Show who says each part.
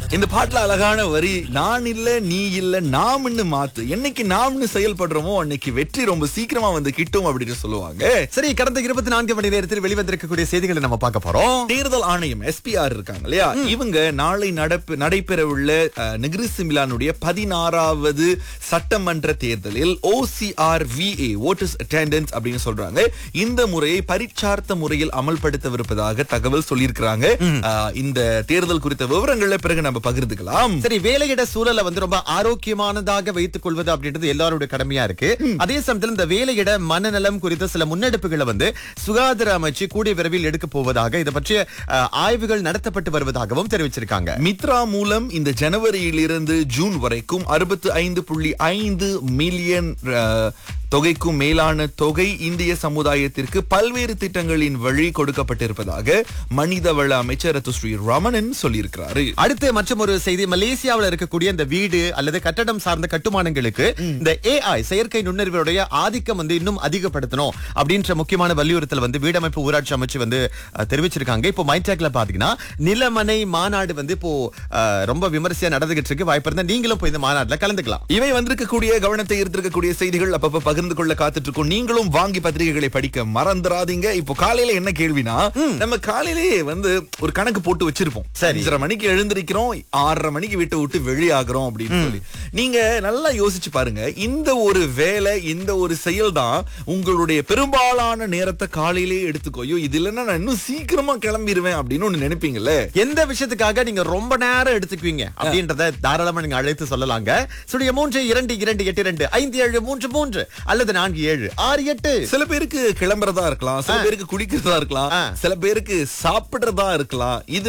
Speaker 1: இந்த பாட்டுல அழகான வரி நான் இல்ல நீ இல்ல நாம்னு மாத்து என்னைக்கு நாம்னு செயல்படுறோமோ அன்னைக்கு வெற்றி ரொம்ப சீக்கிரமா வந்து கிட்டும் அப்படின்னு சொல்லுவாங்க
Speaker 2: சரி கடந்த இருபத்தி நான்கு மணி நேரத்தில் வெளிவந்திருக்கக்கூடிய செய்திகளை நம்ம பார்க்க போறோம்
Speaker 1: தேர்தல் ஆணையம் எஸ்பிஆர் இருக்காங்க இல்லையா இவங்க நாளை நடப்பு நடைபெறவுள்ள அஹ், நெகிரி சிமிலானுடைய பதினாறாவது சட்டமன்ற தேர்தலில் ஓசிஆர் விஏ ஓட்டர்ஸ் அட்டெண்டன்ஸ் அப்படின்னு சொல்றாங்க இந்த முறையை பரீட்சார்த்த முறையில் அமல்படுத்தவிருப்பதாக தகவல் சொல்லியிருக்கிறாங்க அஹ், இந்த தேர்தல் குறித்த விவரங்களை பிறகு நம்ம பகிர்ந்துக்கலாம்
Speaker 2: சரி வேலையிட சூழலை வந்து ரொம்ப ஆரோக்கியமானதாக வைத்துக் கொள்வது அப்படின்றது எல்லாருடைய கடமையா இருக்கு அதே சமயத்தில் இந்த வேலையிட மனநலம் குறித்த சில முன்னெடுப்புகளை வந்து சுகாதார அமைச்சு கூடிய விரைவில் எடுக்க போவதாக இதை பற்றிய அஹ், ஆய்வுகள் நடத்தப்பட்டு வருவதாகவும் தெரிவிச்சிருக்காங்க
Speaker 1: மித்ரா மூலம் இந்த ஜனவரியிலிருந்து ஜூன் வரைக்கும் அறுபத்து ஐந்து புள்ளி ஐந்து மில்லியன் அஹ், தொகைக்கும் மேலான தொகை இந்திய சமுதாயத்திற்கு பல்வேறு திட்டங்களின் வழி கொடுக்கப்பட்டிருப்பதாக மனிதவள அமைச்சர் ரத்துஸ்ரீ ரமணன் சொல்லியிருக்கிறாரு
Speaker 2: அடுத்து மற்றும் ஒரு செய்தி மலேசியாவில் இருக்கக்கூடிய இந்த வீடு அல்லது கட்டடம் சார்ந்த கட்டுமானங்களுக்கு இந்த ஏஐ செயற்கை நுண்ணறிவுடைய ஆதிக்கம் வந்து இன்னும் அதிகப்படுத்தணும் அப்படின்ற முக்கியமான வலியுறுத்தல் வந்து வீடமைப்பு ஊராட்சி அமைச்சு வந்து அஹ், தெரிவிச்சிருக்காங்க இப்போ மைடேக்ல பாத்தீங்கன்னா நிலமனை மாநாடு வந்து இப்போ அஹ், ரொம்ப விமர்சையா நடந்துகிட்டு இருக்கு வாய்ப்பு இருந்தா நீங்களும் போய் இந்த மாநாட்டுல கலந்துக்கலாம்
Speaker 1: இவை வந்திருக்கக்கூடிய கவனத்தை ஈர்த்திருக்கக்கூடிய செய்திகள் அப்பப்ப பகிர்ந்து கொள்ள காத்துட்டு இருக்கோம் நீங்களும் வாங்கி பத்திரிகைகளை படிக்க மறந்துடாதீங்க இப்போ காலையில என்ன கேள்வினா நம்ம காலையிலேயே வந்து ஒரு கணக்கு போட்டு வச்சிருப்போம்
Speaker 2: சரி.
Speaker 1: அஞ்சரை மணிக்கு எழுந்திருக்கிறோம் ஆறரை மணிக்கு வீட்டை விட்டு வெளியாகிறோம் அப்படின்னு சொல்லி நீங்க நல்லா யோசிச்சு பாருங்க இந்த ஒரு வேலை இந்த ஒரு செயல் தான் உங்களுடைய பெரும்பாலான நேரத்தை காலையிலேயே எடுத்துக்கோ ஐயோ இது இல்லைன்னா நான் இன்னும் சீக்கிரமா கிளம்பிடுவேன் அப்படின்னு ஒண்ணு நினைப்பீங்கல்ல
Speaker 2: எந்த விஷயத்துக்காக நீங்க ரொம்ப நேரம் எடுத்துக்குவீங்க அப்படின்றத தாராளமா நீங்க அழைத்து சொல்லலாங்க சுடைய மூன்று இரண்டு இரண்டு எட்டு இரண்டு ஐந்து ஏழு மூன்று மூன்று அல்லது நான்கு ஏழு ஆறு எட்டு
Speaker 1: சில பேருக்கு கிளம்புறதா இருக்கலாம் சில பேருக்கு குடிக்கிறதா இருக்கலாம்
Speaker 2: ஆ.
Speaker 1: சில பேருக்கு சாப்பிடுறதா இருக்கலாம் இது